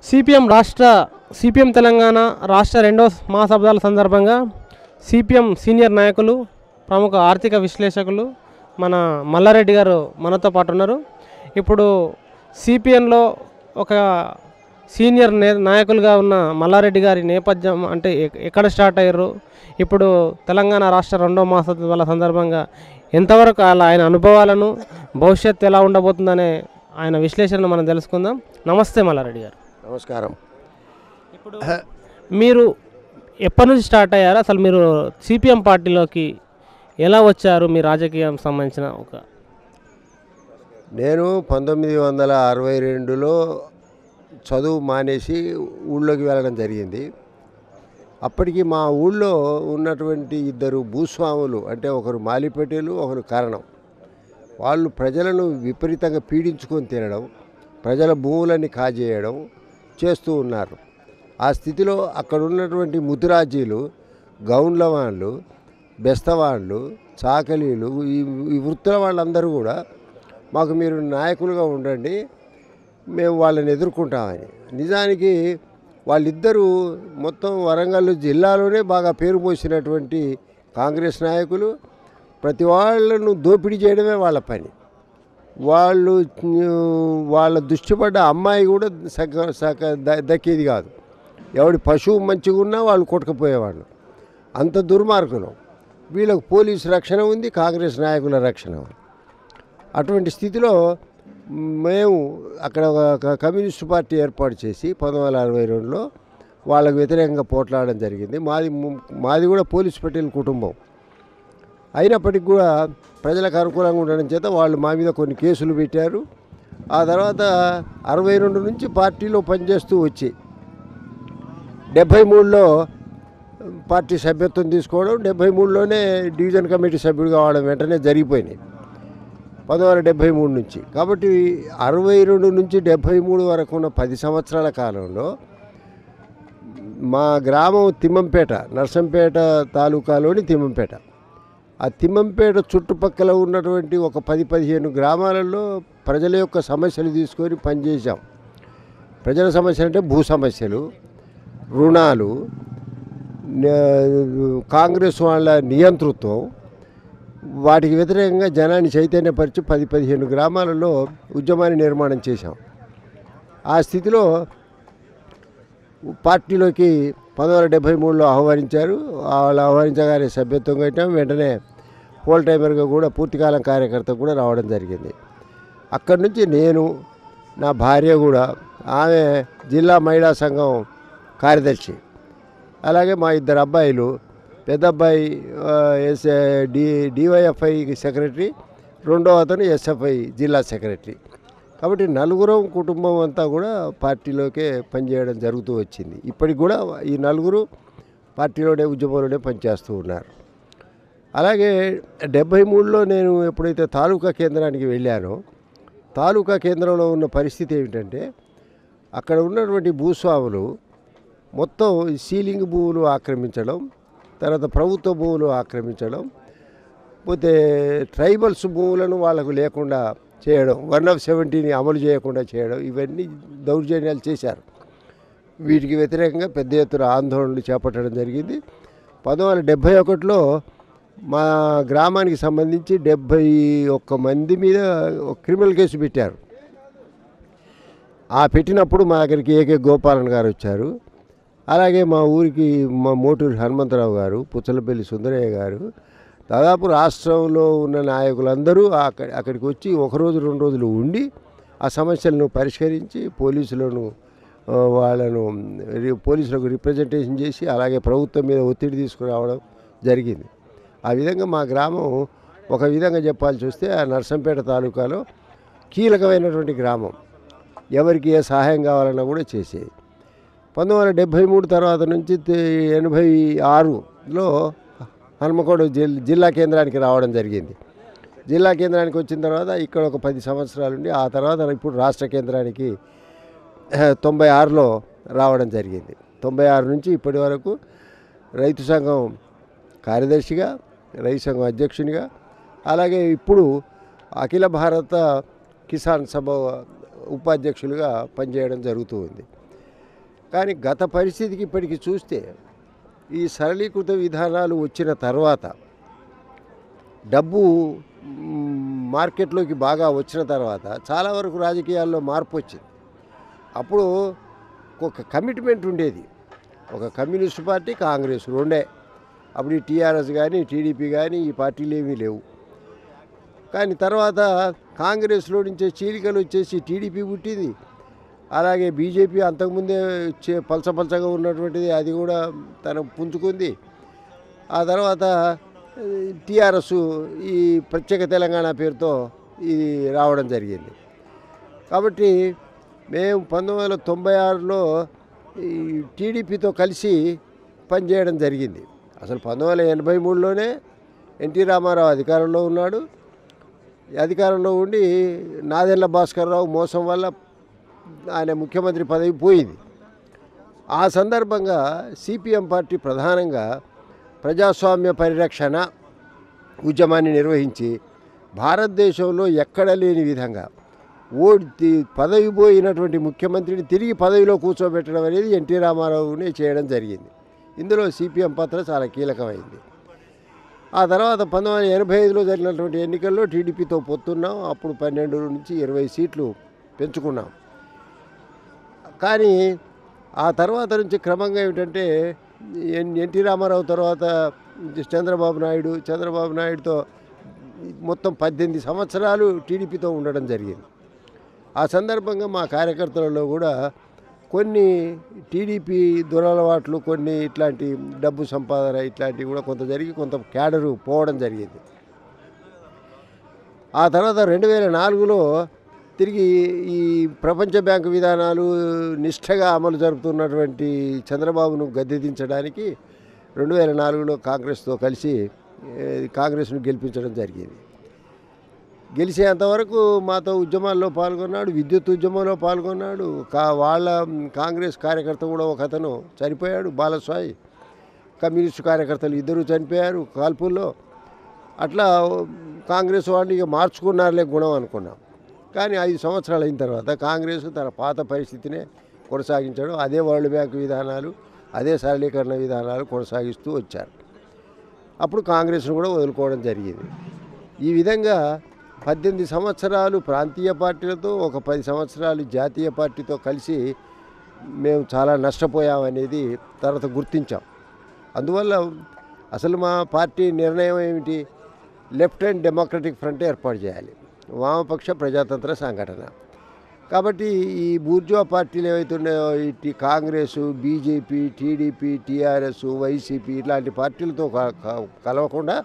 CPM రాష్ట్ర CPM Telangana రాష్ట్ర రెండో మహాసభల సందర్భంగా సిపిఎం సీనియర్ నాయకులు ప్రముఖ ఆర్థిక విశ్లేషకులు మన మల్లారెడ్డి గారు మనతో పాటు ఉన్నారు ఇప్పుడు సిపిఎంలో ఒక సీనియర్ నే నాయకులుగా ఉన్న మల్లారెడ్డి గారి నేపథ్యం అంటే ఎక్- ఎక్కడ స్టార్ట్ అయ్యారు ఇప్పుడు తెలంగాణ రాష్ట్ర రెండో మహాసభల సందర్భంగా ఎంతవరకు అలా ఆయన అనుభవాలను భవిష్యత్తు ఎలా ఉండబోతుందనే ఆయన విశ్లేషణను మనం తెలుసుకుందాం నమస్తే మల్లారెడ్డి గారు నమస్కారం ఇప్పుడు మీరు ఎప్పటి నుంచి స్టార్ట్ అయ్యారు అసలు మీరు సిపిఎం పార్టీలోకి ఎలా వచ్చారు మీ రాజకీయం సంబంధించిన ఒక నేను పంతొమ్మిది వందల అరవై రెండులో చదువు మానేసి ఊళ్ళోకి వెళ్ళడం జరిగింది అప్పటికి మా ఊళ్ళో ఉన్నటువంటి ఇద్దరు భూస్వాములు అంటే ఒకరు మాలిపేటలు ఒకరు కారణం వాళ్ళు ప్రజలను విపరీతంగా పీడించుకొని తినడం ప్రజల భూములని కాజేయడం చేస్తూ ఉన్నారు ఆ స్థితిలో అక్కడ ఉన్నటువంటి ముదిరాజీలు గౌండ్ల వాళ్ళు బెస్తవాళ్ళు చాకలీలు ఈ ఈ వృత్తుల వాళ్ళందరూ కూడా మాకు మీరు నాయకులుగా ఉండండి మేము వాళ్ళని ఎదుర్కొంటామని నిజానికి వాళ్ళిద్దరూ మొత్తం వరంగల్ జిల్లాలోనే బాగా పేరు పోసినటువంటి కాంగ్రెస్ నాయకులు ప్రతి వాళ్ళను దోపిడీ చేయడమే వాళ్ళ పని వాళ్ళు ఉమ్, వాళ్ళ దృష్టిపడ్డ అమ్మాయి కూడా సగ సగ ద- దక్కేది కాదు ఎవడి పశువు మంచిగా ఉన్నా వాళ్ళు కొట్టుకుపోయేవాళ్ళు అంత దుర్మార్గులు వీళ్ళకు పోలీసు రక్షణ ఉంది కాంగ్రెస్ నాయకుల రక్షణ ఉంది అటువంటి స్థితిలో మేము అక్కడ ఒక కమ్యూనిస్ట్ పార్టీ ఏర్పాటు చేసి పంతొమ్మిది వందల అరవై రెండులో వాళ్ళకు వ్యతిరేకంగా పోట్లాడడం జరిగింది మాది ము- మాది కూడా పోలీస్ పటేల్ కుటుంబం అయినప్పటికీ కూడా ప్రజలకు అనుకూలంగా ఉండడం చేత వాళ్ళు మా మీద కొన్ని కేసులు పెట్టారు ఆ తర్వాత అరవై రెండు నుంచి పార్టీలో పనిచేస్తూ వచ్చి డెబ్భై మూడులో పార్టీ సభ్యత్వం తీసుకోవడం డెబ్భై మూడులోనే డివిజన్ కమిటీ సభ్యుడు కావడం వెంటనే జరిగిపోయినాయి పంతొమ్మిది వందల డెబ్భై మూడు నుంచి కాబట్టి అరవై రెండు నుంచి డెబ్భై మూడు వరకు ఉన్న పది సంవత్సరాల కాలంలో మా గ్రామం తిమ్మంపేట నర్సంపేట తాలూకాలోని తిమ్మంపేట ఆ తిమ్మంపేట చుట్టుపక్కల ఉన్నటువంటి ఒక పది పదిహేను గ్రామాలలో ప్రజల యొక్క సమస్యలు తీసుకొని పనిచేసాం ప్రజల సమస్యలు అంటే భూ సమస్యలు రుణాలు న- కాంగ్రెస్ వాళ్ళ నియంతృత్వం వాటికి వ్యతిరేకంగా జనాన్ని చైతన్యపరిచి పది పదిహేను గ్రామాలలో ఉద్యమాన్ని నిర్మాణం చేశాం ఆ స్థితిలో పార్టీలోకి పంతొమ్మిది వందల డెబ్భై మూడులో ఆహ్వానించారు వాళ్ళు ఆహ్వానించగానే సభ్యత్వం కట్టాం వెంటనే హోల్ టైమర్గా కూడా పూర్తికాలం కార్యకర్త కూడా రావడం జరిగింది అక్కడి నుంచి నేను నా భార్య కూడా ఆమె జిల్లా మహిళా సంఘం కార్యదర్శి అలాగే మా ఇద్దరు అబ్బాయిలు పెద్ద అబ్బాయి ఆ, ఎస్ డి డివైఎఫ్ఐ సెక్రటరీ రెండో అతను ఎస్ఎఫ్ఐ జిల్లా సెక్రటరీ కాబట్టి నలుగురం కుటుంబం అంతా కూడా పార్టీలోకే పనిచేయడం జరుగుతూ వచ్చింది ఇప్పటికి కూడా ఈ నలుగురు పార్టీలోనే ఉద్యమంలోనే పనిచేస్తూ ఉన్నారు అలాగే డెబ్భై మూడులో నేను ఎప్పుడైతే తాలూకా కేంద్రానికి వెళ్ళానో తాలూకా కేంద్రంలో ఉన్న పరిస్థితి ఏమిటంటే అక్కడ ఉన్నటువంటి భూస్వాములు మొత్తం ఈ సీలింగ్ భూములు ఆక్రమించడం తర్వాత ప్రభుత్వ భూములు ఆక్రమించడం పోతే ట్రైబల్స్ భూములను వాళ్ళకు లేకుండా చేయడం వన్ ఆఫ్ సెవెంటీని అమలు చేయకుండా చేయడం ఇవన్నీ దౌర్జన్యాలు చేశారు వీటికి వ్యతిరేకంగా పెద్ద ఎత్తున ఆందోళనలు చేపట్టడం జరిగింది పంతొమ్మిది వందల డెబ్భై ఒకటిలో మా గ్రామానికి సంబంధించి డెబ్భై ఒక్క మంది మీద ఒక క్రిమినల్ కేసు పెట్టారు ఆ పెట్టినప్పుడు మా దగ్గరికి ఏకే గోపాలన్ గారు వచ్చారు అలాగే మా ఊరికి మా మోటూరి హనుమంతరావు గారు పుచ్చలపల్లి సుందరయ్య గారు దాదాపు రాష్ట్రంలో ఉన్న నాయకులందరూ అక్కడ అక్కడికి వచ్చి ఒక రోజు రెండు రోజులు ఉండి ఆ సమస్యలను పరిష్కరించి పోలీసులను ఆ, వాళ్ళను రి- పోలీసులకు రిప్రజెంటేషన్ చేసి అలాగే ప్రభుత్వం మీద ఒత్తిడి తీసుకురావడం జరిగింది ఆ విధంగా మా గ్రామం ఒక విధంగా చెప్పాల్సి వస్తే ఆ నర్సంపేట తాలూకాలో కీలకమైనటువంటి గ్రామం ఎవరికి ఏ సహాయం కావాలన్నా కూడా చేసేది పంతొమ్మిది వందల డెబ్భై మూడు తర్వాత నుంచి తే- ఎనభై ఆరులో హనుమకొండ జిల్ జిల్లా కేంద్రానికి రావడం జరిగింది జిల్లా కేంద్రానికి వచ్చిన తర్వాత ఇక్కడ ఒక పది సంవత్సరాలు ఉండి ఆ తర్వాత ఇప్పుడు రాష్ట్ర కేంద్రానికి ఆ, తొంభై ఆరులో రావడం జరిగింది తొంభై ఆరు నుంచి ఇప్పటి వరకు రైతు సంఘం కార్యదర్శిగా రైతు సంఘం అధ్యక్షునిగా అలాగే ఇప్పుడు అఖిల భారత కిసాన్ సభ ఉపాధ్యక్షులుగా పనిచేయడం జరుగుతూ ఉంది కానీ గత పరిస్థితికి ఇప్పటికి చూస్తే ఈ సరళీకృత విధానాలు వచ్చిన తర్వాత డబ్బు మ్, మార్కెట్లోకి బాగా వచ్చిన తర్వాత చాలా వరకు రాజకీయాల్లో మార్పు వచ్చింది అప్పుడు ఒక కమిట్మెంట్ ఉండేది ఒక కమ్యూనిస్ట్ పార్టీ కాంగ్రెస్ రెండే అప్పుడు ఈ టీఆర్ఎస్ కానీ టీడీపీ కానీ ఈ పార్టీలు ఏమీ లేవు కానీ తర్వాత కాంగ్రెస్లో నుంచే చీలికలు వచ్చేసి టీడీపీ పుట్టింది అలాగే బీజేపీ అంతకుముందే చే పలసపలసగా ఉన్నటువంటిది అది కూడా తన పుంజుకుంది ఆ తర్వాత టీఆర్ఎస్ ఈ ప్రత్యేక తెలంగాణ పేరుతో ఇది రావడం జరిగింది కాబట్టి మేము పంతొమ్మిది వందల తొంభై ఆరులో ఈ టీడీపీతో కలిసి పనిచేయడం జరిగింది అసలు పంతొమ్మిది వందల ఎనభై మూడులోనే ఎన్టీ రామారావు అధికారంలో ఉన్నాడు అధికారంలో ఉండి నాదెండ్ల భాస్కర్రావు మోసం వల్ల ఆయన ముఖ్యమంత్రి పదవి పోయింది ఆ సందర్భంగా సిపిఎం పార్టీ ప్రధానంగా ప్రజాస్వామ్య పరిరక్షణ ఉద్యమాన్ని నిర్వహించి భారతదేశంలో ఎక్కడ లేని విధంగా ఓడి తి- పదవి పోయినటువంటి ముఖ్యమంత్రిని తిరిగి పదవిలో కూర్చోబెట్టడం అనేది ఎన్టీ రామారావునే చేయడం జరిగింది ఇందులో సిపిఎం పాత్ర చాలా కీలకమైంది ఆ తర్వాత పంతొమ్మిది వందల ఎనభై ఐదులో జరిగినటువంటి ఎన్నికల్లో టీడీపీతో పొత్తున్నాం అప్పుడు పన్నెండు నుంచి ఇరవై సీట్లు పెంచుకున్నాం కానీ ఆ తర్వాత నుంచి క్రమంగా ఏమిటంటే ఎన్ ఎన్టీ రామారావు తర్వాత చంద్రబాబు నాయుడు చంద్రబాబు నాయుడుతో మొత్తం పద్దెనిమిది సంవత్సరాలు టీడీపీతో ఉండడం జరిగింది ఆ సందర్భంగా మా కార్యకర్తలలో కూడా కొన్ని టీడీపీ దురలవాట్లు కొన్ని ఇట్లాంటి డబ్బు సంపాదన ఇట్లాంటివి కూడా కొంత జరిగి కొంత క్యాడరు పోవడం జరిగింది ఆ తర్వాత రెండు వేల నాలుగులో తిరిగి ఈ ప్రపంచ బ్యాంకు విధానాలు నిష్ఠగా అమలు జరుపుతున్నటువంటి చంద్రబాబును గద్దెదించడానికి రెండు వేల నాలుగులో కాంగ్రెస్తో కలిసి ఏ, కాంగ్రెస్ను గెలిపించడం జరిగింది గెలిచేంతవరకు మాతో ఉద్యమాల్లో పాల్గొన్నాడు విద్యుత్ ఉద్యమంలో పాల్గొన్నాడు కా వాళ్ళ కాంగ్రెస్ కార్యకర్త కూడా ఒక అతను చనిపోయాడు బాలస్వామి కమ్యూనిస్టు కార్యకర్తలు ఇద్దరు చనిపోయారు కాల్పుల్లో అట్లా కాంగ్రెస్ వాళ్ళు ఇక మార్చుకున్నారులే గుణం అనుకున్నాం కానీ ఐదు సంవత్సరాలు అయిన తర్వాత కాంగ్రెస్ తన పాత పరిస్థితినే కొనసాగించడం అదే వరల్డ్ బ్యాంక్ విధానాలు అదే సరళీకరణ విధానాలు కొనసాగిస్తూ వచ్చారు అప్పుడు కాంగ్రెస్ను కూడా వదులుకోవడం జరిగింది ఈ విధంగా పద్దెనిమిది సంవత్సరాలు ప్రాంతీయ పార్టీలతో ఒక పది సంవత్సరాలు జాతీయ పార్టీతో కలిసి మేము చాలా నష్టపోయామనేది తర్వాత గుర్తించాం అందువల్ల అసలు మా పార్టీ నిర్ణయం ఏమిటి లెఫ్ట్ అండ్ డెమోక్రటిక్ ఫ్రంట్ ఏర్పాటు చేయాలి వామపక్ష ప్రజాతంత్ర సంఘటన కాబట్టి ఈ బూర్జువా పార్టీలు ఏవైతే ఉన్నాయో ఇటు Congress BJP TDP TRS YCP ఇలాంటి పార్టీలతో క- క- కలవకుండా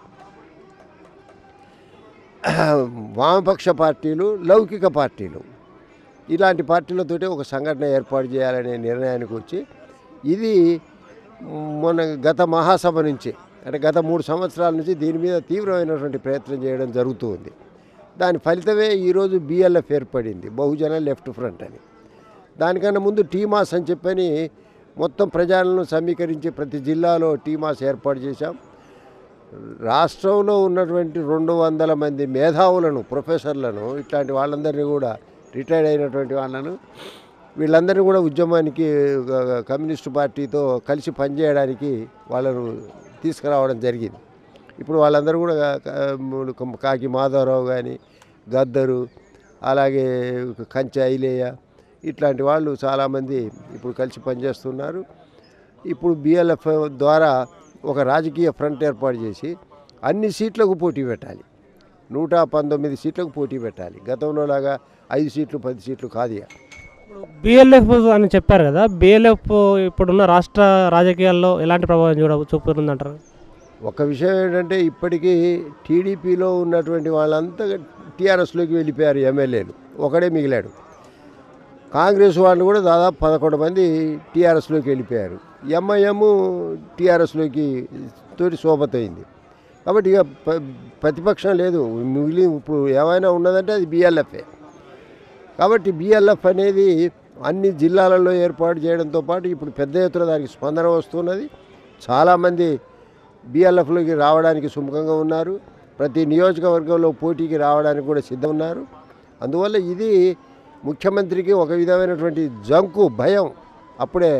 వామపక్ష పార్టీలు లౌకిక పార్టీలు ఇలాంటి పార్టీలతోటి ఒక సంఘటన ఏర్పాటు చేయాలనే నిర్ణయానికి వచ్చి ఇది మొన్న గత మహాసభ నుంచి అంటే గత మూడు సంవత్సరాల నుంచి దీని మీద తీవ్రమైనటువంటి ప్రయత్నం చేయడం జరుగుతూ ఉంది దాని ఫలితమే ఈరోజు బిఎల్ఎఫ్ ఏర్పడింది బహుజన లెఫ్ట్ ఫ్రంట్ అని దానికన్నా ముందు టీమాస్ అని చెప్పని మొత్తం ప్రజలను సమీకరించి ప్రతి జిల్లాలో టీమాస్ ఏర్పాటు చేశాం రాష్ట్రంలో ఉన్నటువంటి రెండు వందల మంది మేధావులను ప్రొఫెసర్లను ఇట్లాంటి వాళ్ళందరినీ కూడా రిటైర్డ్ అయినటువంటి వాళ్ళను వీళ్ళందరినీ కూడా ఉద్యమానికి ఒక కమ్యూనిస్టు పార్టీతో కలిసి పనిచేయడానికి వాళ్ళను తీసుకురావడం జరిగింది ఇప్పుడు వాళ్ళందరూ కూడా కా- కాకి మాధవరావు కానీ గద్దరు అలాగే కంచె ఐలేయ ఇట్లాంటి వాళ్ళు చాలామంది ఇప్పుడు కలిసి పనిచేస్తున్నారు ఇప్పుడు బిఎల్ఎఫ్ ద్వారా ఒక రాజకీయ ఫ్రంట్ ఏర్పాటు చేసి అన్ని సీట్లకు పోటీ పెట్టాలి నూట పంతొమ్మిది సీట్లకు పోటీ పెట్టాలి గతంలో లాగా ఐదు సీట్లు పది సీట్లు కాదు ఇక. బిఎల్ఎఫ్ అని చెప్పారు కదా బిఎల్ఎఫ్ ఇప్పుడున్న రాష్ట్ర రాజకీయాల్లో ఎలాంటి ప్రభావం చూడ చూపుతుందంటారు ఒక విషయం ఏంటంటే ఇప్పటికీ టీడీపీలో ఉన్నటువంటి వాళ్ళంతా టీఆర్ఎస్లోకి వెళ్ళిపోయారు ఎమ్మెల్యేలు ఒకడే మిగిలాడు కాంగ్రెస్ వాళ్ళు కూడా దాదాపు పదకొండు మంది టీఆర్ఎస్లోకి వెళ్ళిపోయారు ఎంఐఎం టీఆర్ఎస్లోకి తోటి శోభతయింది కాబట్టి ఇక ప- ప్రతిపక్షం లేదు మిగిలి ఇప్పుడు ఏమైనా ఉన్నదంటే అది బిఎల్ఎఫ్ఏ కాబట్టి బిఎల్ఎఫ్ అనేది అన్ని జిల్లాలలో ఏర్పాటు చేయడంతో పాటు ఇప్పుడు పెద్ద ఎత్తున దానికి స్పందన వస్తున్నది చాలామంది బిఎల్ఎఫ్లోకి రావడానికి సుముఖంగా ఉన్నారు ప్రతి నియోజకవర్గంలో పోటీకి రావడానికి కూడా సిద్ధం ఉన్నారు అందువల్ల ఇది ముఖ్యమంత్రికి ఒక విధమైనటువంటి జంకు భయం అప్పుడే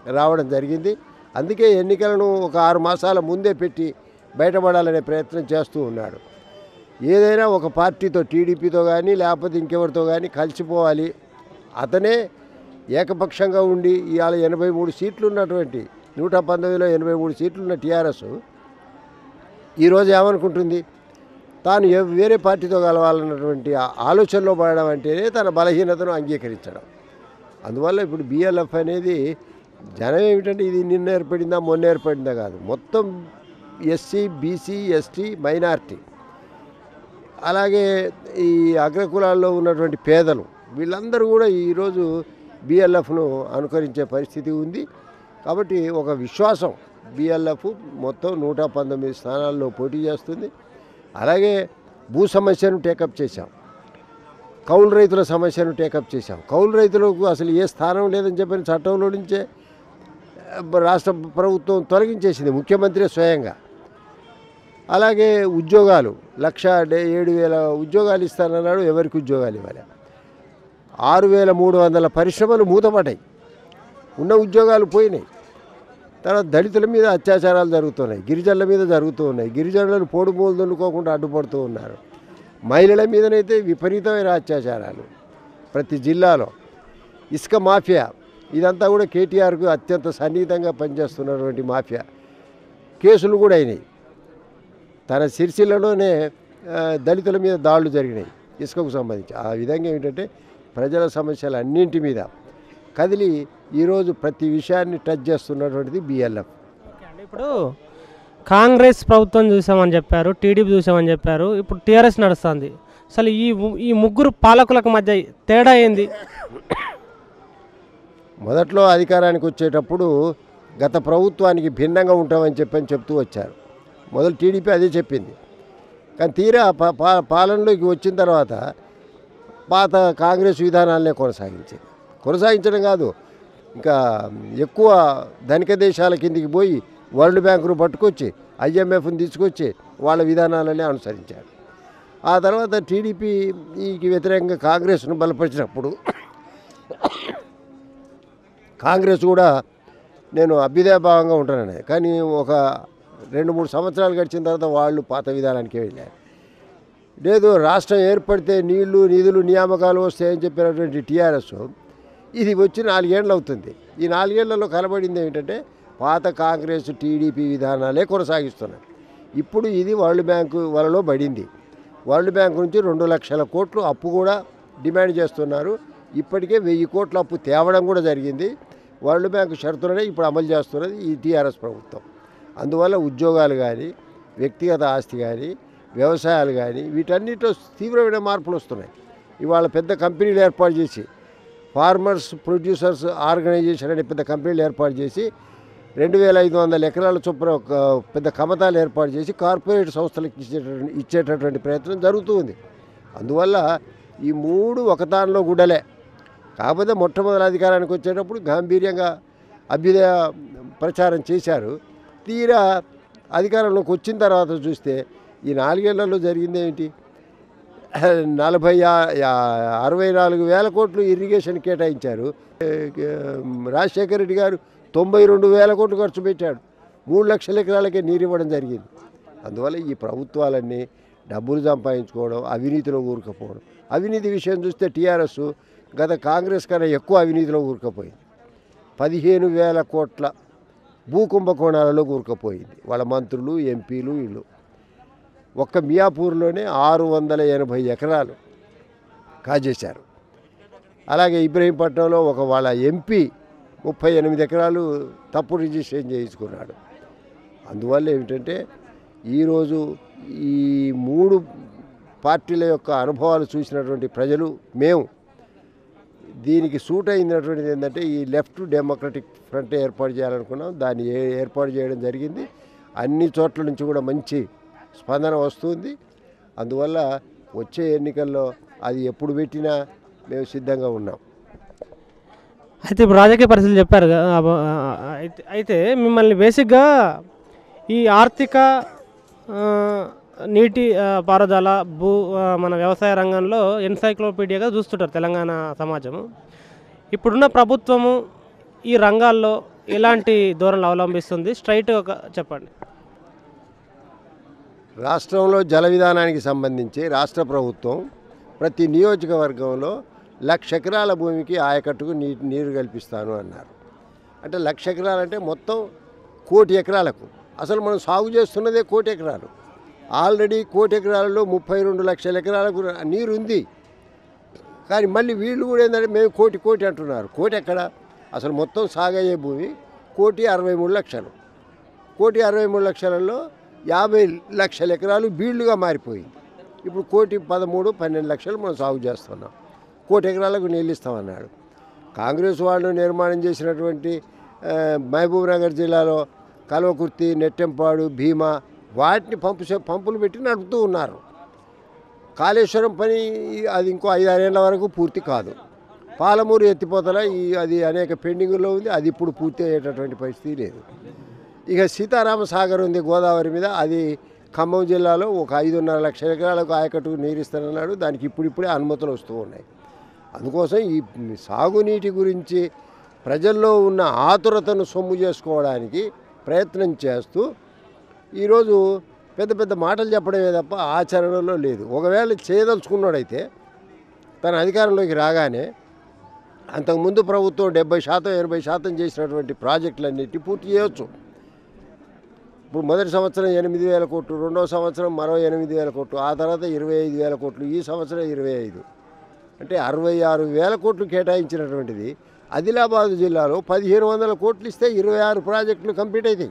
రావడం జరిగింది అందుకే ఎన్నికలను ఒక ఆరు మాసాల ముందే పెట్టి బయటపడాలనే ప్రయత్నం చేస్తూ ఉన్నాడు ఏదైనా ఒక పార్టీతో టీడీపీతో కానీ లేకపోతే ఇంకెవరితో కానీ కలిసిపోవాలి అతనే ఏకపక్షంగా ఉండి ఇవాళ ఎనభై మూడు సీట్లు ఉన్నటువంటి నూట పంతొమ్మిదిలో ఎనభై మూడు సీట్లు ఉన్న టీఆర్ఎస్ ఈరోజు ఏమనుకుంటుంది తాను ఏ- వేరే పార్టీతో కలవాలన్నటువంటి ఆ ఆలోచనలో పడడం అంటేనే తన బలహీనతను అంగీకరించడం అందువల్ల ఇప్పుడు బిఎల్ఎఫ్ అనేది జనం ఏమిటంటే ఇది నిన్న ఏర్పడిందా మొన్న ఏర్పడిందా కాదు మొత్తం ఎస్సీ బీసీ ఎస్టీ మైనార్టీ అలాగే ఈ అగ్రకులాల్లో ఉన్నటువంటి పేదలు వీళ్ళందరూ కూడా ఈరోజు బిఎల్ఎఫ్ను అనుకరించే పరిస్థితి ఉంది కాబట్టి ఒక విశ్వాసం బిఎల్ఎఫ్ మొత్తం నూట పంతొమ్మిది స్థానాల్లో పోటీ చేస్తుంది అలాగే భూ సమస్యను టేకప్ చేశాం కౌలు రైతుల సమస్యను టేకప్ చేశాం కౌలు రైతులకు అసలు ఏ స్థానం లేదని చెప్పిన చట్టంలో నుంచే ఆ, రాష్ట్ర ప్రభుత్వం తొలగించేసింది ముఖ్యమంత్రి స్వయంగా అలాగే ఉద్యోగాలు లక్ష డే- ఏడు వేల ఉద్యోగాలు ఇస్తానన్నాడు ఎవరికి ఉద్యోగాలు ఇవ్వాలి ఆరు వేల మూడు వందల పరిశ్రమలు మూతపడ్డాయి ఉన్న ఉద్యోగాలు పోయినాయి తర్వాత దళితుల మీద అత్యాచారాలు జరుగుతున్నాయి గిరిజనుల మీద జరుగుతూ ఉన్నాయి గిరిజనులను పోడు మూలు దున్నుకోకుండా అడ్డుపడుతూ ఉన్నారు మహిళల మీదనైతే విపరీతమైన అత్యాచారాలు ప్రతి జిల్లాలో ఇసుక మాఫియా ఇదంతా కూడా కేటీఆర్కు అత్యంత సన్నిహితంగా పనిచేస్తున్నటువంటి మాఫియా కేసులు కూడా అయినాయి తన సిరిసిల్లలోనే ఆ, దళితుల మీద దాడులు జరిగినాయి ఇసుకకు సంబంధించి ఆ విధంగా ఏమిటంటే ప్రజల సమస్యలు అన్నింటి మీద కదిలి ఈరోజు ప్రతి విషయాన్ని టచ్ చేస్తున్నటువంటిది బిఎల్ఎఫ్ ఓకే అండి ఇప్పుడు కాంగ్రెస్ ప్రభుత్వం చూసామని చెప్పారు టీడీపీ చూసామని చెప్పారు ఇప్పుడు టీఆర్ఎస్ నడుస్తుంది అసలు ఈ ము- ఈ ముగ్గురు పాలకులకు మధ్య తేడా ఏంది మొదట్లో అధికారానికి వచ్చేటప్పుడు గత ప్రభుత్వానికి భిన్నంగా ఉంటామని చెప్పని చెప్తూ వచ్చారు మొదలు టీడీపీ అదే చెప్పింది కానీ తీరా పా- పా- పాలనలోకి వచ్చిన తర్వాత పాత కాంగ్రెస్ విధానాలనే కొనసాగించింది కొనసాగించడం కాదు ఇంకా ఎక్కువ ధనిక దేశాల కిందికి పోయి వరల్డ్ బ్యాంకును పట్టుకొచ్చి ఐఎంఎఫ్ని తీసుకొచ్చి వాళ్ళ విధానాలనే అనుసరించారు ఆ తర్వాత టీడీపీకి వ్యతిరేకంగా కాంగ్రెస్ను బలపరిచినప్పుడు కాంగ్రెస్ కూడా నేను అభ్యుదయభావంగా ఉంటానని కానీ ఒక రెండు మూడు సంవత్సరాలు గడిచిన తర్వాత వాళ్ళు పాత విధానానికి వెళ్ళారు లేదు రాష్ట్రం ఏర్పడితే నీళ్లు నిధులు నియామకాలు వస్తాయని చెప్పినటువంటి టీఆర్ఎస్ ఇది వచ్చి నాలుగేళ్ళు అవుతుంది ఈ నాలుగేళ్లలో కనబడింది ఏమిటంటే పాత కాంగ్రెస్ టీడీపీ విధానాలే కొనసాగిస్తున్నాయి ఇప్పుడు ఇది వరల్డ్ బ్యాంకు వలలో పడింది వరల్డ్ బ్యాంక్ నుంచి రెండు లక్షల కోట్లు అప్పు కూడా డిమాండ్ చేస్తున్నారు ఇప్పటికే వెయ్యి కోట్ల అప్పు తేవడం కూడా జరిగింది వరల్డ్ బ్యాంకు షరతులనే ఇప్పుడు అమలు చేస్తున్నది ఈ టీఆర్ఎస్ ప్రభుత్వం అందువల్ల ఉద్యోగాలు కానీ వ్యక్తిగత ఆస్తి కానీ వ్యవసాయాలు కానీ వీటన్నిటిలో తీవ్రమైన మార్పులు వస్తున్నాయి ఇవాళ పెద్ద కంపెనీలు ఏర్పాటు చేసి ఫార్మర్స్ ప్రొడ్యూసర్స్ ఆర్గనైజేషన్ అనే పెద్ద కంపెనీలు ఏర్పాటు చేసి రెండు వేల ఐదు వందల ఎకరాల చొప్పున ఒక పెద్ద కమతాలు ఏర్పాటు చేసి కార్పొరేట్ సంస్థలకు ఇచ్చేటటువంటి ఇచ్చేటటువంటి ప్రయత్నం జరుగుతూ ఉంది అందువల్ల ఈ మూడు ఒకదానిలో గుడ్డలే కాకపోతే మొట్టమొదటి అధికారానికి వచ్చేటప్పుడు గాంభీర్యంగా అభ్యుదయ ప్రచారం చేశారు తీరా అధికారంలోకి వచ్చిన తర్వాత చూస్తే ఈ నాలుగేళ్లలో జరిగింది ఏంటి నలభై యా- యా- అరవై నాలుగు వేల కోట్లు ఇరిగేషన్ కేటాయించారు ఏ, ఏ, రాజశేఖర రెడ్డి గారు తొంభై రెండు వేల కోట్లు ఖర్చు పెట్టాడు మూడు లక్షల ఎకరాలకే నీరు ఇవ్వడం జరిగింది అందువల్ల ఈ ప్రభుత్వాలన్నీ డబ్బులు సంపాదించుకోవడం అవినీతిలో ఊరుకపోవడం అవినీతి విషయం చూస్తే టీఆర్ఎస్ గత కాంగ్రెస్ కన్నా ఎక్కువ అవినీతిలో ఊరుకపోయింది పదిహేను వేల కోట్ల భూ కుంభకోణాలలో కూరుకుపోయింది వాళ్ళ మంత్రులు ఎంపీలు వీళ్ళు ఒక్క మియాపూర్లోనే ఆరు వందల ఎనభై ఎకరాలు కాజేశారు అలాగే ఇబ్రహీంపట్నంలో ఒక వాళ్ళ ఎంపీ ముప్పై ఎనిమిది ఎకరాలు తప్పుడు రిజిస్ట్రేషన్ చేయించుకున్నాడు అందువల్ల ఏమిటంటే ఈరోజు ఈ మూడు పార్టీల యొక్క అనుభవాలు చూసినటువంటి ప్రజలు మేము దీనికి సూట్ అయినటువంటిది ఏంటంటే ఈ లెఫ్ట్ డెమోక్రటిక్ ఫ్రంట్ ఏర్పాటు చేయాలనుకున్నాం దాన్ని ఏ- ఏర్పాటు చేయడం జరిగింది అన్ని చోట్ల నుంచి కూడా మంచి స్పందన వస్తుంది అందువల్ల వచ్చే ఎన్నికల్లో అది ఎప్పుడు పెట్టినా మేము సిద్ధంగా ఉన్నాం అయితే ఇప్పుడు రాజకీయ పరిస్థితులు చెప్పారు కదా, అబ- ఆ, అయితే అయితే మిమ్మల్ని బేసిక్గా ఈ ఆర్థిక ఆ, నీటి ఆ, పారుదల భూ ఆ, మన వ్యవసాయ రంగంలో ఎన్సైక్లోపీడియాగా చూస్తుంటారు తెలంగాణ సమాజము ఇప్పుడున్న ప్రభుత్వము ఈ రంగాల్లో ఎలాంటి ధోరణులు అవలంబిస్తుంది స్ట్రైట్ ఒక చెప్పండి రాష్ట్రంలో జల విధానానికి సంబంధించి రాష్ట్ర ప్రభుత్వం ప్రతి నియోజకవర్గంలో లక్ష ఎకరాల భూమికి ఆయకట్టుకు నీ నీరు కల్పిస్తాను అన్నారు అంటే లక్ష ఎకరాలంటే మొత్తం కోటి ఎకరాలకు అసలు మనం సాగు చేస్తున్నదే కోటి ఎకరాలు ఆల్రెడీ కోటి ఎకరాలలో ముప్పై రెండు లక్షల ఎకరాలకు నీరు ఉంది కానీ మళ్ళీ వీళ్ళు కూడా ఏంటంటే మేము కోటి కోటి అంటున్నారు కోటి ఎక్కడ అసలు మొత్తం సాగయ్యే భూమి కోటి అరవై మూడు లక్షలు కోటి అరవై మూడు లక్షలలో యాభై లక్షల ఎకరాలు బీళ్లుగా మారిపోయింది ఇప్పుడు కోటి పదమూడు పన్నెండు లక్షలు మనం సాగు చేస్తున్నాం కోటి ఎకరాలకు నీళ్ళు ఇస్తామన్నాడు కాంగ్రెస్ వాళ్ళు నిర్మాణం చేసినటువంటి ఆ, మహబూబ్ నగర్ జిల్లాలో కల్వకుర్తి నెట్టెంపాడు భీమా వాటిని పంపు చే- పంపులు పెట్టి నడుపుతూ ఉన్నారు కాళేశ్వరం పని అది ఇంకో ఐదారేళ్ల వరకు పూర్తి కాదు పాలమూరు ఎత్తిపోతల ఈ అది అనేక పెండింగుల్లో ఉంది అది ఇప్పుడు పూర్తి అయ్యేటటువంటి పరిస్థితి లేదు ఇక సీతారామ సాగర్ ఉంది గోదావరి మీద అది ఖమ్మం జిల్లాలో ఒక ఐదున్నర లక్షల ఎకరాలకు ఆయకట్టుకు నీరు ఇస్తానన్నాడు దానికి ఇప్పుడిప్పుడే అనుమతులు వస్తూ ఉన్నాయి అందుకోసం ఈ సాగునీటి గురించి ప్రజల్లో ఉన్న ఆతురతను సొమ్ము చేసుకోవడానికి ప్రయత్నం చేస్తూ ఈరోజు పెద్ద పెద్ద మాటలు చెప్పడమే తప్ప ఆచరణలో లేదు ఒకవేళ చేయదలుచుకున్నాడైతే తన అధికారంలోకి రాగానే అంతకుముందు ప్రభుత్వం డెబ్బై శాతం ఎనభై శాతం చేసినటువంటి ప్రాజెక్టులన్నిటి పూర్తి చేయొచ్చు ఇప్పుడు మొదటి సంవత్సరం ఎనిమిది వేల కోట్లు రెండో సంవత్సరం మరో ఎనిమిది వేల కోట్లు ఆ తర్వాత ఇరవై ఐదు వేల కోట్లు ఈ సంవత్సరం ఇరవై ఐదు అంటే అరవై ఆరు వేల కోట్లు కేటాయించినటువంటిది ఆదిలాబాద్ జిల్లాలో పదిహేను వందల కోట్లు ఇస్తే ఇరవై ఆరు ప్రాజెక్టులు కంప్లీట్ అవుతాయి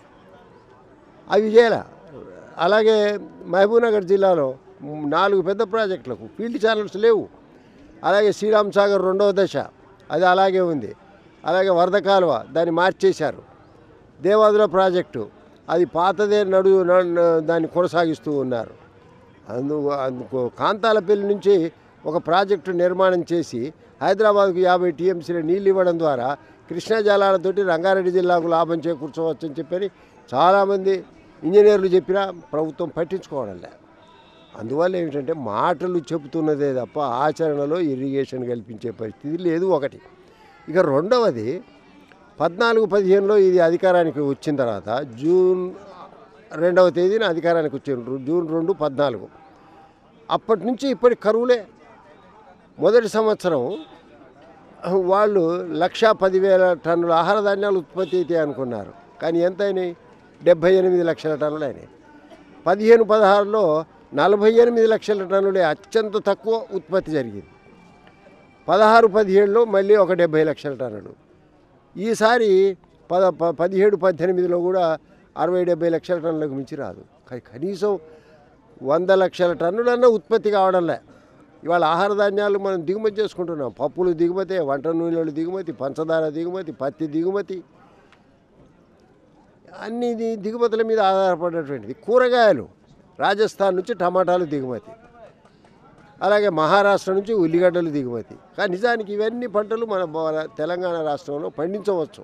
అవి చేయాల అలాగే మహబూబ్నగర్ జిల్లాలో నాలుగు పెద్ద ప్రాజెక్టులకు ఫీల్డ్ ఛానల్స్ లేవు అలాగే శ్రీరామ్ సాగర్ రెండవ దశ అది అలాగే ఉంది అలాగే వరద కాలువ దాన్ని మార్చేశారు దేవాదుల ప్రాజెక్టు అది పాతదే నడు న- దాన్ని కొనసాగిస్తూ ఉన్నారు అందు అందుకు కాంతాలపల్లి నుంచి ఒక ప్రాజెక్టు నిర్మాణం చేసి హైదరాబాద్కు యాభై టీఎంసీల నీళ్ళు ఇవ్వడం ద్వారా కృష్ణా జలాలతోటి రంగారెడ్డి జిల్లాకు లాభం చేకూర్చవచ్చని చెప్పని చాలామంది ఇంజనీర్లు చెప్పినా ప్రభుత్వం పట్టించుకోవడం లే అందువల్ల ఏమిటంటే మాటలు చెబుతున్నదే తప్ప ఆచరణలో ఇరిగేషన్ కల్పించే పరిస్థితి లేదు ఒకటి ఇక రెండవది పద్నాలుగు పదిహేనులో ఇది అధికారానికి వచ్చిన తర్వాత జూన్ రెండవ తేదీన అధికారానికి వచ్చిండ్రు జూన్ రెండు పద్నాలుగు అప్పటి నుంచి ఇప్పటి కరువులే మొదటి సంవత్సరం వాళ్ళు లక్షా పదివేల టన్నుల ఆహార ధాన్యాలు ఉత్పత్తి అవుతాయి అనుకున్నారు కానీ ఎంత అయినాయి డెబ్భై ఎనిమిది లక్షల టన్నులు అయినాయి పదిహేను పదహారులో నలభై ఎనిమిది లక్షల టన్నులే అత్యంత తక్కువ ఉత్పత్తి జరిగింది పదహారు పదిహేడులో మళ్ళీ ఒక డెబ్భై లక్షల టన్నులు ఈసారి పద ప- పదిహేడు పద్దెనిమిదిలో కూడా అరవై డెబ్బై లక్షల టన్నులకు మించి రాదు కానీ కనీసం వంద లక్షల టన్నులన్నా ఉత్పత్తి కావడంలే ఇవాళ ఆహార ధాన్యాలు మనం దిగుమతి చేసుకుంటున్నాం పప్పులు దిగుమతి వంట నూనెలు దిగుమతి పంచదార దిగుమతి పత్తి దిగుమతి అన్ని ఇది దిగుమతుల మీద ఆధారపడేటువంటిది కూరగాయలు రాజస్థాన్ నుంచి టమాటాలు దిగుమతి అలాగే మహారాష్ట్ర నుంచి ఉల్లిగడ్డలు దిగుమతి కానీ నిజానికి ఇవన్నీ పంటలు మన బ- తెలంగాణ రాష్ట్రంలో పండించవచ్చు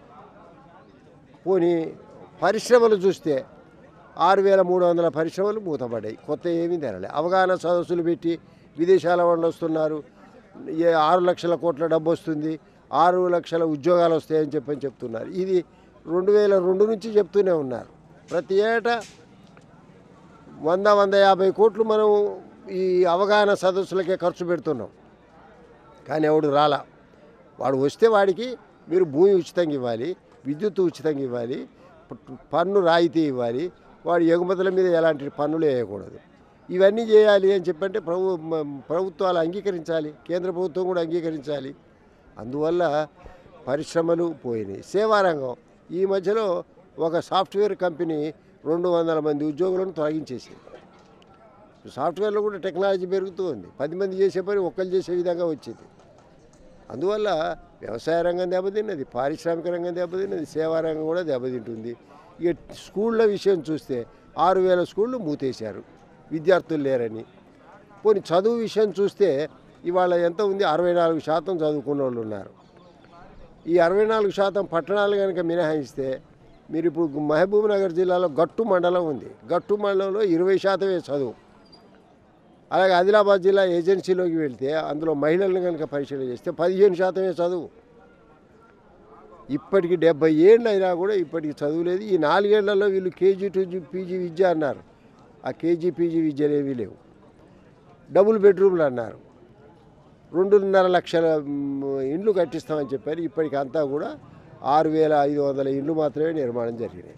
పోనీ పరిశ్రమలు చూస్తే ఆరు వేల మూడు వందల పరిశ్రమలు మూతపడ్డాయి కొత్త ఏమీ తెరలే అవగాహన సదస్సులు పెట్టి విదేశాల వాళ్ళు వస్తున్నారు ఏ ఆరు లక్షల కోట్ల డబ్బు వస్తుంది ఆరు లక్షల ఉద్యోగాలు వస్తాయని చెప్పని చెప్తున్నారు ఇది రెండు వేల రెండు నుంచి చెప్తూనే ఉన్నారు ప్రతి ఏటా వంద వంద యాభై కోట్లు మనం ఈ అవగాహన సదస్సులకే ఖర్చు పెడుతున్నాం కానీ ఎవడు రాలా వాడు వస్తే వాడికి మీరు భూమి ఉచితంగా ఇవ్వాలి విద్యుత్ ఉచితంగా ఇవ్వాలి ప- పన్ను రాయితీ ఇవ్వాలి వాడి ఎగుమతుల మీద ఎలాంటి పన్నులు వేయకూడదు ఇవన్నీ చేయాలి అని చెప్పంటే ప్రభు మ- ప్రభుత్వాలు అంగీకరించాలి కేంద్ర ప్రభుత్వం కూడా అంగీకరించాలి అందువల్ల పరిశ్రమలు పోయినాయి సేవారంగం ఈ మధ్యలో ఒక సాఫ్ట్వేర్ కంపెనీ రెండు వందల మంది ఉద్యోగులను తొలగించేసింది సాఫ్ట్వేర్లో కూడా టెక్నాలజీ పెరుగుతూ ఉంది పది మంది చేసే పని ఒక్కరు చేసే విధంగా వచ్చింది అందువల్ల వ్యవసాయ రంగం దెబ్బతిన్నది పారిశ్రామిక రంగం దెబ్బతిన్నది సేవా రంగం కూడా దెబ్బతింటుంది ఇక స్కూళ్ళ విషయం చూస్తే ఆరు వేల స్కూళ్ళు మూతేశారు విద్యార్థులు లేరని పోనీ చదువు విషయం చూస్తే ఇవాళ ఎంత ఉంది అరవై నాలుగు శాతం చదువుకున్న వాళ్ళు ఉన్నారు ఈ అరవై నాలుగు శాతం పట్టణాలు కనుక మినహాయిస్తే మీరు ఇప్పుడు మహబూబ్ నగర్ జిల్లాలో గట్టు మండలం ఉంది గట్టు మండలంలో ఇరవై శాతమే చదువు అలాగే ఆదిలాబాద్ జిల్లా ఏజెన్సీలోకి వెళ్తే అందులో మహిళలను కనుక పరిశీలన చేస్తే పదిహేను శాతమే చదువు ఇప్పటికి డెబ్బై ఏళ్ళు అయినా కూడా ఇప్పటికి చదువులేదు ఈ నాలుగేళ్లలో వీళ్ళు కేజీ టు పీజీ విద్య అన్నారు ఆ కేజీ పీజీ విద్యలు ఏమీ లేవు డబుల్ బెడ్రూమ్లు అన్నారు రెండున్నర లక్షల మ్, ఇండ్లు కట్టిస్తామని చెప్పారు ఇప్పటికి అంతా కూడా ఆరు వేల ఐదు వందల ఇండ్లు మాత్రమే నిర్మాణం జరిగినాయి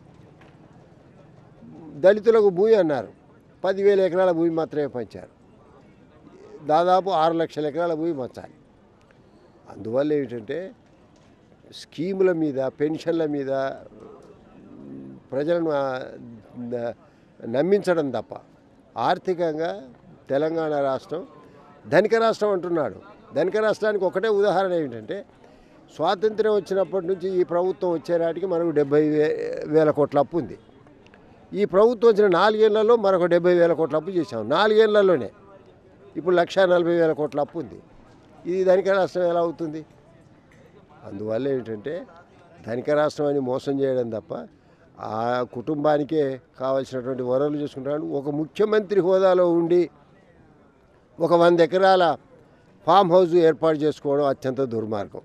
దళితులకు భూమి అన్నారు పదివేల ఎకరాల భూమి మాత్రమే పంచారు దాదాపు ఆరు లక్షల ఎకరాల భూమి పంచాలి అందువల్ల ఏమిటంటే స్కీముల మీద పెన్షన్ల మీద మ్, ప్రజలను ఆ, న- నమ్మించడం తప్ప ఆర్థికంగా తెలంగాణ రాష్ట్రం ధనిక రాష్ట్రం అంటున్నాడు ధనిక రాష్ట్రానికి ఒకటే ఉదాహరణ ఏమిటంటే స్వాతంత్ర్యం వచ్చినప్పటి నుంచి ఈ ప్రభుత్వం వచ్చే నాటికి మనకు డెబ్బై వే వేల కోట్ల అప్పు ఉంది ఈ ప్రభుత్వం వచ్చిన నాలుగేళ్లలో మరొక డెబ్బై వేల కోట్ల అప్పు చేశాం నాలుగేళ్లలోనే ఇప్పుడు లక్ష నలభై వేల కోట్ల అప్పు ఉంది ఇది ధనిక రాష్ట్రం ఎలా అవుతుంది అందువల్ల ఏంటంటే ధనిక రాష్ట్రం అని మోసం చేయడం తప్ప ఆ కుటుంబానికే కావాల్సినటువంటి వనరులు చూసుకుంటాడు ఒక ముఖ్యమంత్రి హోదాలో ఉండి ఒక వంద ఎకరాల ఫామ్ హౌస్ ఏర్పాటు చేసుకోవడం అత్యంత దుర్మార్గం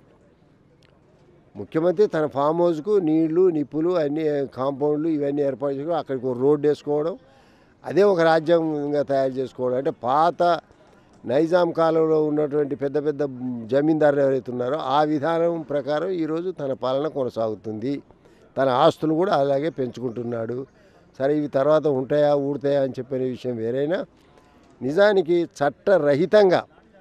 ముఖ్యమంత్రి తన ఫామ్ హౌస్కు నీళ్లు నిప్పులు అన్ని కాంపౌండ్లు ఇవన్నీ ఏర్పాటు చేసుకోవడం అక్కడికి ఒక రోడ్డు వేసుకోవడం అదే ఒక రాజ్యాంగంగా తయారు చేసుకోవడం అంటే పాత నైజాం కాలంలో ఉన్నటువంటి పెద్ద పెద్ద జమీందారులు ఎవరైతే ఉన్నారో ఆ విధానం ప్రకారం ఈరోజు తన పాలన కొనసాగుతుంది తన ఆస్తులు కూడా అలాగే పెంచుకుంటున్నాడు సరే ఇవి తర్వాత ఉంటాయా ఊడతాయా అని చెప్పిన విషయం వేరైనా నిజానికి చట్టరహితంగా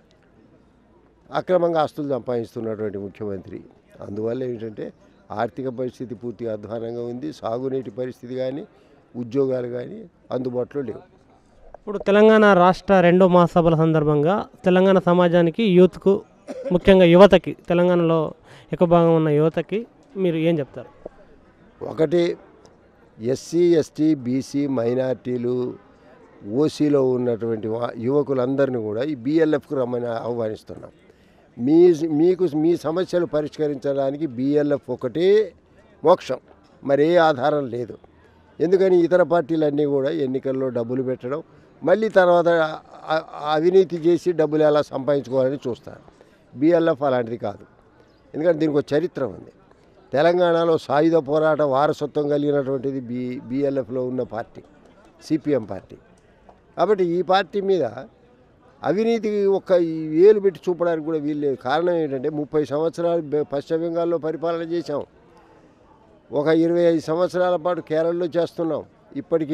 అక్రమంగా ఆస్తులు సంపాదిస్తున్నటువంటి ముఖ్యమంత్రి అందువల్ల ఏంటంటే ఆర్థిక పరిస్థితి పూర్తిగా అధ్వానంగా ఉంది సాగునీటి పరిస్థితి కానీ ఉద్యోగాలు కానీ అందుబాటులో లేవు ఇప్పుడు తెలంగాణ రాష్ట్ర రెండో మహాసభల సందర్భంగా తెలంగాణ సమాజానికి యూత్కు ముఖ్యంగా యువతకి తెలంగాణలో ఎక్కువ భాగం ఉన్న యువతకి మీరు ఏం చెప్తారు ఒకటి ఎస్సీ ఎస్టీ బీసీ మైనార్టీలు ఓసీలో ఉన్నటువంటి వా- యువకులందరినీ కూడా ఈ బిఎల్ఎఫ్కు రమ్మని ఆహ్వానిస్తున్నాం మీ మీకు మీ సమస్యలు పరిష్కరించడానికి బిఎల్ఎఫ్ ఒకటే మోక్షం మరే ఆధారం లేదు ఎందుకని ఇతర పార్టీలన్నీ కూడా ఎన్నికల్లో డబ్బులు పెట్టడం మళ్ళీ తర్వాత అ- అవినీతి చేసి డబ్బులు ఎలా సంపాదించుకోవాలని చూస్తారు బిఎల్ఎఫ్ అలాంటిది కాదు ఎందుకంటే దీనికి ఒక చరిత్ర ఉంది తెలంగాణలో సాయుధ పోరాట వారసత్వం కలిగినటువంటిది బి బిఎల్ఎఫ్లో ఉన్న పార్టీ సిపిఎం పార్టీ కాబట్టి ఈ పార్టీ మీద అవినీతి ఒక్క ఈ వేలు పెట్టి చూపడానికి కూడా వీలు లేదు కారణం ఏంటంటే ముప్పై సంవత్సరాలు బె- పశ్చిమ బెంగాల్లో పరిపాలన చేశాం ఒక ఇరవై ఐదు సంవత్సరాల పాటు కేరళలో చేస్తున్నాం ఇప్పటికీ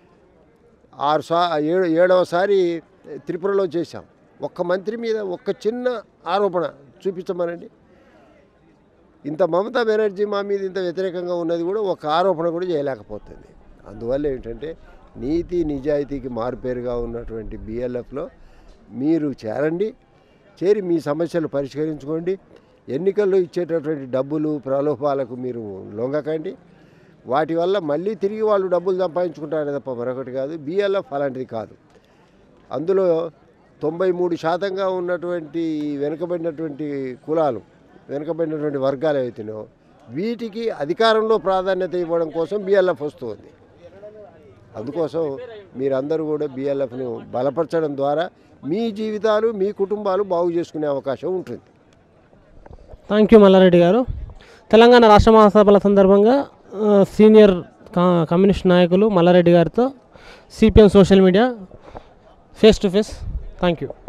ఆరు సా ఏడు ఏడవసారి త్రిపురలో చేశాం ఒక్క మంత్రి మీద ఒక్క చిన్న ఆరోపణ చూపించమనండి ఇంత మమతా బెనర్జీ మా మీద ఇంత వ్యతిరేకంగా ఉన్నది కూడా ఒక ఆరోపణ కూడా చేయలేకపోతుంది అందువల్ల ఏంటంటే నీతి నిజాయితీకి మారుపేరుగా ఉన్నటువంటి బిఎల్ఎఫ్లో మీరు చేరండి చేరి మీ సమస్యలు పరిష్కరించుకోండి ఎన్నికల్లో ఇచ్చేటటువంటి డబ్బులు ప్రలోభాలకు మీరు లొంగకండి వాటి వల్ల మళ్ళీ తిరిగి వాళ్ళు డబ్బులు సంపాదించుకుంటారే తప్ప మరొకటి కాదు బిఎల్ఎఫ్ అలాంటిది కాదు అందులో తొంభై మూడు శాతంగా ఉన్నటువంటి వెనుకబడినటువంటి కులాలు వెనుకబడినటువంటి వర్గాలు ఏవైతేనో వీటికి అధికారంలో ప్రాధాన్యత ఇవ్వడం కోసం బిఎల్ఎఫ్ వస్తుంది అందుకోసం మీరందరూ కూడా బిఎల్ఎఫ్ను బలపరచడం ద్వారా మీ జీవితాలు మీ కుటుంబాలు బాగు చేసుకునే అవకాశం ఉంటుంది థ్యాంక్ యూ మల్లారెడ్డి గారు తెలంగాణ రాష్ట్ర మహాసభల సందర్భంగా ఆ, సీనియర్ కా- కమ్యూనిస్ట్ నాయకులు మల్లారెడ్డి గారితో CPM social media face to face thank you